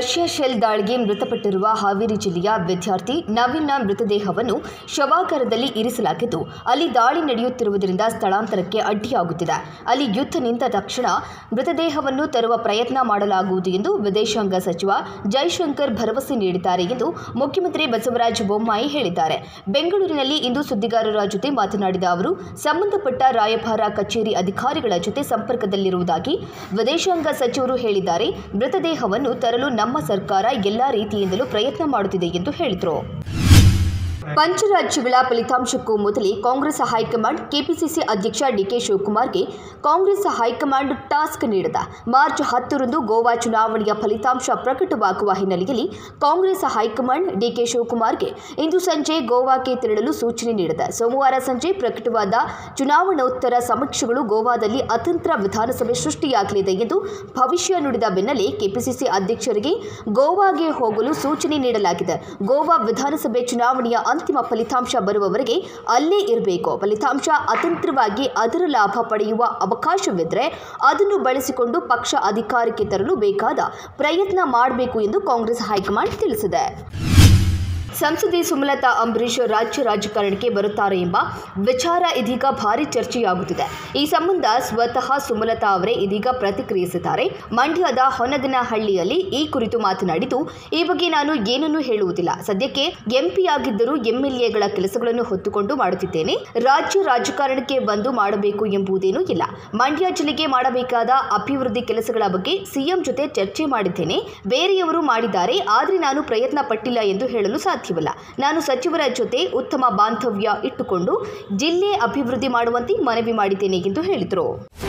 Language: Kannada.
ರಷ್ಯಾ ಶೆಲ್ ದಾಳಿಗೆ ಮೃತಪಟ್ಟಿರುವ ಹಾವೇರಿ ಜಿಲ್ಲೆಯ ವಿದ್ಯಾರ್ಥಿ ನವೀನ್ನ ಮೃತದೇಹವನ್ನು ಶವಾಗಾರದಲ್ಲಿ ಇರಿಸಲಾಗಿದ್ದು ಅಲ್ಲಿ ದಾಳಿ ನಡೆಯುತ್ತಿರುವುದರಿಂದ ಸ್ಥಳಾಂತರಕ್ಕೆ ಅಡ್ಡಿಯಾಗುತ್ತಿದೆ ಅಲ್ಲಿ ಯುದ್ಧ ನಿಂತ ತಕ್ಷಣ ಮೃತದೇಹವನ್ನು ತರುವ ಪ್ರಯತ್ನ ಮಾಡಲಾಗುವುದು ಎಂದು ವಿದೇಶಾಂಗ ಸಚಿವ ಜೈಶಂಕರ್ ಭರವಸೆ ನೀಡಿದ್ದಾರೆ ಎಂದು ಮುಖ್ಯಮಂತ್ರಿ ಬಸವರಾಜ ಬೊಮ್ಮಾಯಿ ಹೇಳಿದ್ದಾರೆ ಬೆಂಗಳೂರಿನಲ್ಲಿ ಇಂದು ಸುದ್ದಿಗಾರರ ಜೊತೆ ಮಾತನಾಡಿದ ಅವರು ಸಂಬಂಧಪಟ್ಟ ರಾಯಭಾರ ಕಚೇರಿ ಅಧಿಕಾರಿಗಳ ಜೊತೆ ಸಂಪರ್ಕದಲ್ಲಿರುವುದಾಗಿ ವಿದೇಶಾಂಗ ಸಚಿವರು ಹೇಳಿದ್ದಾರೆ ಮೃತದೇಹವನ್ನು ತರಲು ನಮ್ಮ ಸರ್ಕಾರ ಎಲ್ಲಾ ರೀತಿಯಿಂದಲೂ ಪ್ರಯತ್ನ ಮಾಡುತ್ತಿದೆ ಎಂದು ಹೇಳಿದರು ಪಂಚರಾಜ್ಯಗಳ ಫಲಿತಾಂಶಕ್ಕೂ ಮೊದಲೇ ಕಾಂಗ್ರೆಸ್ ಹೈಕಮಾಂಡ್ ಕೆಪಿಸಿಸಿ ಅಧ್ಯಕ್ಷ ಡಿಕೆ ಶಿವಕುಮಾರ್ಗೆ ಕಾಂಗ್ರೆಸ್ ಹೈಕಮಾಂಡ್ ಟಾಸ್ಕ್ ನೀಡಿದ ಮಾರ್ಚ್ ಹತ್ತರಂದು ಗೋವಾ ಚುನಾವಣೆಯ ಫಲಿತಾಂಶ ಪ್ರಕಟವಾಗುವ ಹಿನ್ನೆಲೆಯಲ್ಲಿ ಕಾಂಗ್ರೆಸ್ ಹೈಕಮಾಂಡ್ ಡಿಕೆ ಶಿವಕುಮಾರ್ಗೆ ಇಂದು ಸಂಜೆ ಗೋವಾಕ್ಕೆ ತೆರಳಲು ಸೂಚನೆ ನೀಡಿದೆ ಸೋಮವಾರ ಸಂಜೆ ಪ್ರಕಟವಾದ ಚುನಾವಣೋತ್ತರ ಸಮೀಕ್ಷೆಗಳು ಗೋವಾದಲ್ಲಿ ಅತಂತ್ರ ವಿಧಾನಸಭೆ ಸೃಷ್ಟಿಯಾಗಲಿದೆ ಎಂದು ಭವಿಷ್ಯ ನುಡಿದ ಬೆನ್ನಲ್ಲೇ ಕೆಪಿಸಿಸಿ ಅಧ್ಯಕ್ಷರಿಗೆ ಗೋವಾಗೆ ಹೋಗಲು ಸೂಚನೆ ನೀಡಲಾಗಿದೆ ಗೋವಾ ವಿಧಾನಸಭೆ ಚುನಾವಣೆಯ ಅಂತಿಮ ಫಲಿತಾಂಶ ಬರುವವರೆಗೆ ಅಲ್ಲೇ ಇರಬೇಕು ಫಲಿತಾಂಶ ಅತಂತ್ರವಾಗಿ ಅದರ ಲಾಭ ಪಡೆಯುವ ಅವಕಾಶವಿದ್ದರೆ ಅದನ್ನು ಬಳಸಿಕೊಂಡು ಪಕ್ಷ ಅಧಿಕಾರಕ್ಕೆ ತರಲು ಬೇಕಾದ ಪ್ರಯತ್ನ ಮಾಡಬೇಕು ಎಂದು ಕಾಂಗ್ರೆಸ್ ಹೈಕಮಾಂಡ್ ತಿಳಿಸಿದೆ ಸಂಸದೆ ಸುಮಲತಾ ಅಂಬರೀಶ್ ರಾಜ್ಯ ರಾಜಕಾರಣಕ್ಕೆ ಬರುತ್ತಾರೆ ಎಂಬ ವಿಚಾರ ಇದೀಗ ಭಾರಿ ಚರ್ಚೆಯಾಗುತ್ತಿದೆ ಈ ಸಂಬಂಧ ಸ್ವತಃ ಸುಮಲತಾ ಅವರೇ ಇದೀಗ ಪ್ರತಿಕ್ರಿಯಿಸಿದ್ದಾರೆ ಮಂಡ್ಯದ ಹೊನಗನಹಳ್ಳಿಯಲ್ಲಿ ಈ ಕುರಿತು ಮಾತನಾಡಿದ್ದು ಈ ಬಗ್ಗೆ ನಾನು ಏನನ್ನೂ ಹೇಳುವುದಿಲ್ಲ ಸದ್ಯಕ್ಕೆ ಎಂಪಿಯಾಗಿದ್ದರೂ ಎಂಎಲ್ಎಗಳ ಕೆಲಸಗಳನ್ನು ಹೊತ್ತುಕೊಂಡು ಮಾಡುತ್ತಿದ್ದೇನೆ ರಾಜ್ಯ ರಾಜಕಾರಣಕ್ಕೆ ಬಂದು ಮಾಡಬೇಕು ಎಂಬುದೇನೂ ಇಲ್ಲ ಮಂಡ್ಯ ಜಿಲ್ಲೆಗೆ ಮಾಡಬೇಕಾದ ಅಭಿವೃದ್ಧಿ ಕೆಲಸಗಳ ಬಗ್ಗೆ ಸಿಎಂ ಜೊತೆ ಚರ್ಚೆ ಮಾಡಿದ್ದೇನೆ ಬೇರೆಯವರು ಮಾಡಿದ್ದಾರೆ ಆದರೆ ನಾನು ಪ್ರಯತ್ನ ಪಟ್ಟಿಲ್ಲ ಎಂದು ಹೇಳಲು ಸಾಧ್ಯವಿಲ್ಲ ನಾನು ಸಚಿವರ ಜೊತೆ ಉತ್ತಮ ಬಾಂಧವ್ಯ ಇಟ್ಟುಕೊಂಡು ಜಿಲ್ಲೆ ಅಭಿವೃದ್ಧಿ ಮಾಡುವಂತೆ ಮನವಿ ಮಾಡಿದ್ದೇನೆ ಎಂದು ಹೇಳಿದರು